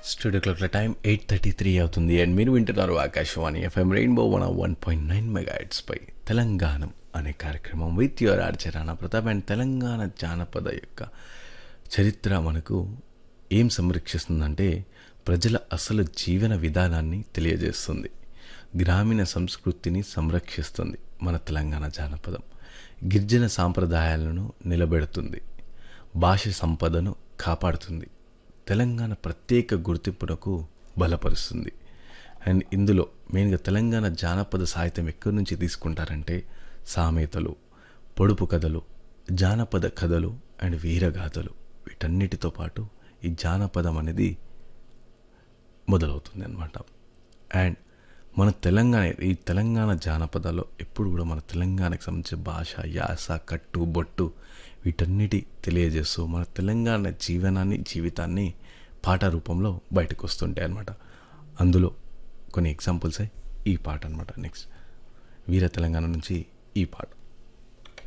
studio క్లాక్ల time eight thirty three అవుతుంది and మీరు వింటున్నారు Akashvani FM rainbow one one point nine పై తెలంగాణ అనే కార్యక్రమం విత్ యువర్ ఆర్చరాణ ప్రతాప్ అండ్ తెలంగాణ జానపద యొక్క చరిత్ర మనకు ఏం సంరక్షిస్తుందంటే ప్రజల అసలు జీవన విధానాన్ని తెలియజేస్తుంది గ్రామీణ సంస్కృతిని సంరక్షిస్తుంది మన తెలంగాణ జానపదం గిరిజన సాంప్రదాయాలను నిలబెడుతుంది భాష సంపదను కాపాడుతుంది తెలంగాణ ప్రత్యేక గుర్తింపునకు బలపరుస్తుంది అండ్ ఇందులో మెయిన్గా తెలంగాణ జానపద సాహిత్యం ఎక్కడి నుంచి తీసుకుంటారంటే సామెతలు పొడుపు కథలు జానపద కథలు అండ్ వీరగాథలు వీటన్నిటితో పాటు ఈ జానపదం అనేది మొదలవుతుంది అనమాట అండ్ మన తెలంగాణ ఈ తెలంగాణ జానపదాల్లో ఎప్పుడు కూడా మన తెలంగాణకు సంబంధించిన భాష యాస కట్టు బొట్టు వీటన్నిటి తెలియజేస్తూ మన తెలంగాణ జీవనాన్ని జీవితాన్ని పాట రూపంలో బయటకు వస్తుంటాయి అనమాట అందులో కొన్ని ఎగ్జాంపుల్సే ఈ పాట అనమాట నెక్స్ట్ వీర తెలంగాణ నుంచి ఈ పాట